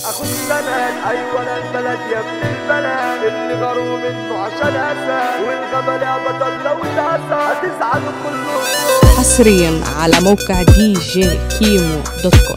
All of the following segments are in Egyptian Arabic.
اخد سند ايوه انا البلد يا ابن البلد اللي غاروا منه عشان اسد والغبا لعبة لو اتأسى هتزعلوا كلكم حصريا على موقع دي جي كيمو دوت كوم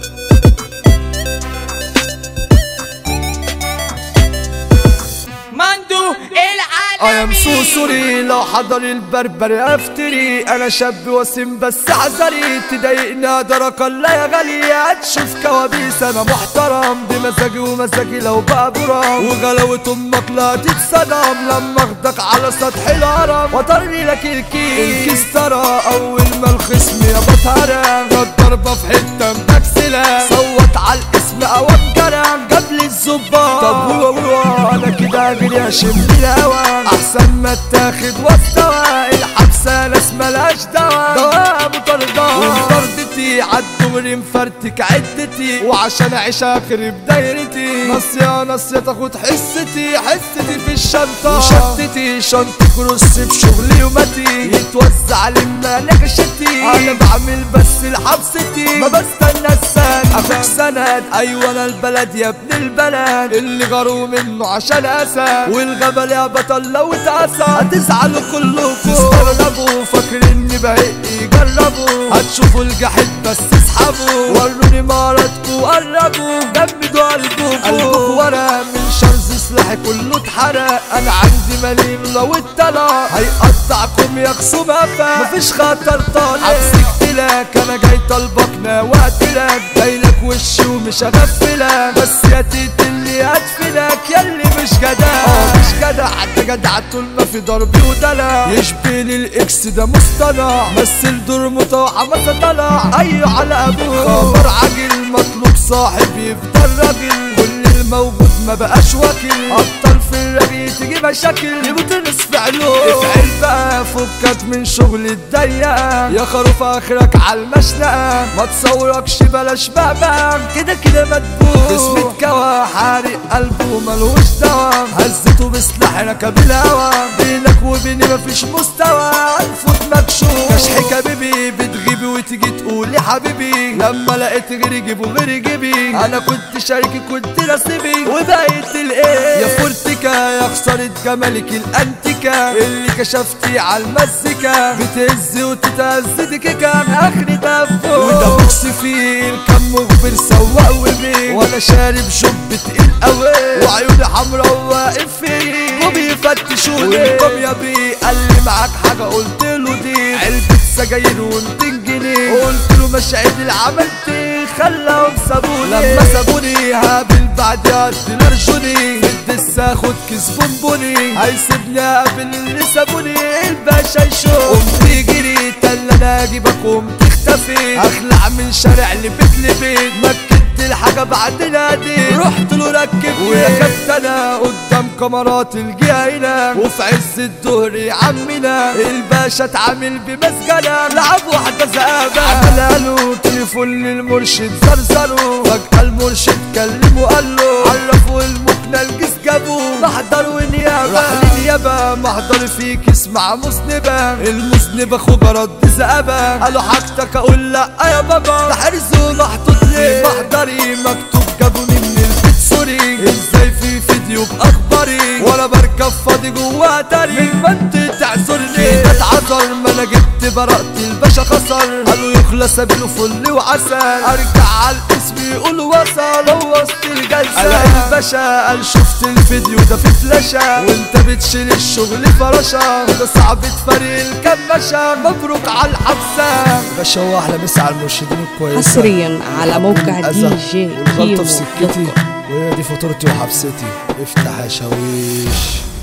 مندو ايام سوسوري لو حضر البربر افتري انا شاب وسيم بس عذري تضايقنا دركة لا يا غالي هتشوف كوابيس انا محترم بمزاجي ومزاجي لو بقى برام وغلاوة امك لا تتصدم لما اخدك على سطح الهرم وطرني لك الكيس الكيس ترى اول ما الخصم يا بطهرة الضربة في حتة مبكسلة صوت على الاسم او الجرم جاب لي الظباط طب هو هو انا كده اجري اشم الهوا احسن ما اتاخد واستوى الحبسه ناس ملهاش دوا دوا مطردة ومطردتي عالدغري مفرتك عدتي وعشان اعيش اخرب دايرتي نصيا نصيا تاخد حستي حستي في الشنطة وشتتي شنطة كروس بشغلي ومتي يتوزع لما نكشتي انا بعمل بس لحبستي ما بستنى السنة اخوك سند ايوه انا البلد يا ابن البلد اللي غاروا منه عشان اسد والغبا يا بطل لو اتأسى هتزعلوا كلكم تستغربوا فاكريني بهق جربوا هتشوفوا الجحيم بس اسحبوا وروني مهاراتكم قربوا جمدوا قلبكم قلبكم ورا من شرز سلاحي كله اتحرق انا عندي مليم لو اتطلع هيقطعكم يا خصوم قفا مفيش خطر طالع حبسك لك انا جاي طالبك نواتلك جايلك وشي ومش هغفلك بس يا تيت اللي هدفنك ياللي مش جدع اه مش جدع انت جدع طول ما في ضربي ودلع يشبهني الاكس ده مصطنع مثل دور متوحى ما طلع ايوه على ابوه خبر عاجل مطلوب صاحب يفضل راجل كل الموجود ما بقاش واكل ابطال في الرغي تجي مشاكل يبقوا نصف علوم افعل بقى فكك من شغل الضيقه يا خروف اخرك على المشنقه ما تصوركش بلاش بقى كده كده مدبوح اسم اتكوى حارق قلبه ملهوش دوا هزته بسلاح ركب الهوا بينك وبيني مفيش مستوى الفوت مكشوف كشحي كبيبي بتغيبي وتيجي تقولي حبيبي لما لقيت غيري جيبه غيري جيبي انا كنت شاركي كنت نصيبي وبقيت الايه يا فورتيكا يا خسارة جمالك الانتيكا اللي كشفتي على المزيكا بتهز وتتهز دي كيكا اخري دفو وده بوكس فيه الكم مخبر سواق وبيه وانا شارب شوب تقيل قوي وعيوني حمرا وواقف فيه وبيفتشوني وانكم يا بيه قال لي معاك حاجة قلت له دي علبة سجاير و200 جنيه قلت له مش عيد اللي عملتي خلاهم سابوني لما سابوني هقابل بعد قد نرجوني بدي اخد كيس بونبوني هيسيبني اقابل اللي سابوني الباشا يشوف قمت جريت قال انا اجيبك قمت تختفي اخلع من شارع لبيت لبيت مكت الحاجة بعد نادي رحت له ركب وركبت انا قدام كاميرات الجايلة وفي عز الظهر يا عمنا الباشا اتعامل بمسجلة لعب واحدة زقابة عملها له تليفون للمرشد زرزره فجأة المرشد كلمه وقال له عرفوا المكنة الجيس جابوه محضر ونيابة راح للنيابة محضر فيك اسمع مذنبة المذنب اخوك رد زقابة قالوا حاجتك اقول لا يا بابا ده حرزه محطوط ليه محضري مكتوب جابوني من البيت سوري ازاي في فيديو باخباري وانا بركب فاضي جوا تاري من ما انت تعذرني كده اتعذر ما انا جبت براءة الباشا خسر قالوا يخلى سبيله فل وعسل ارجع على الاسم يقول وصل هو وسط الجلسة الاقي الباشا قال شفت الفيديو ده في فلاشة وانت بتشيل الشغل فراشة ده صعب تفرق الكماشة مبروك على الحبسة باشا هو احلى مسا على المرشدين الكويسة حصريا على موقع دي الأذى جي والغلطة كيمو في دوت سكتي كوم وهي دي فاتورتي وحبستي افتح يا شاويش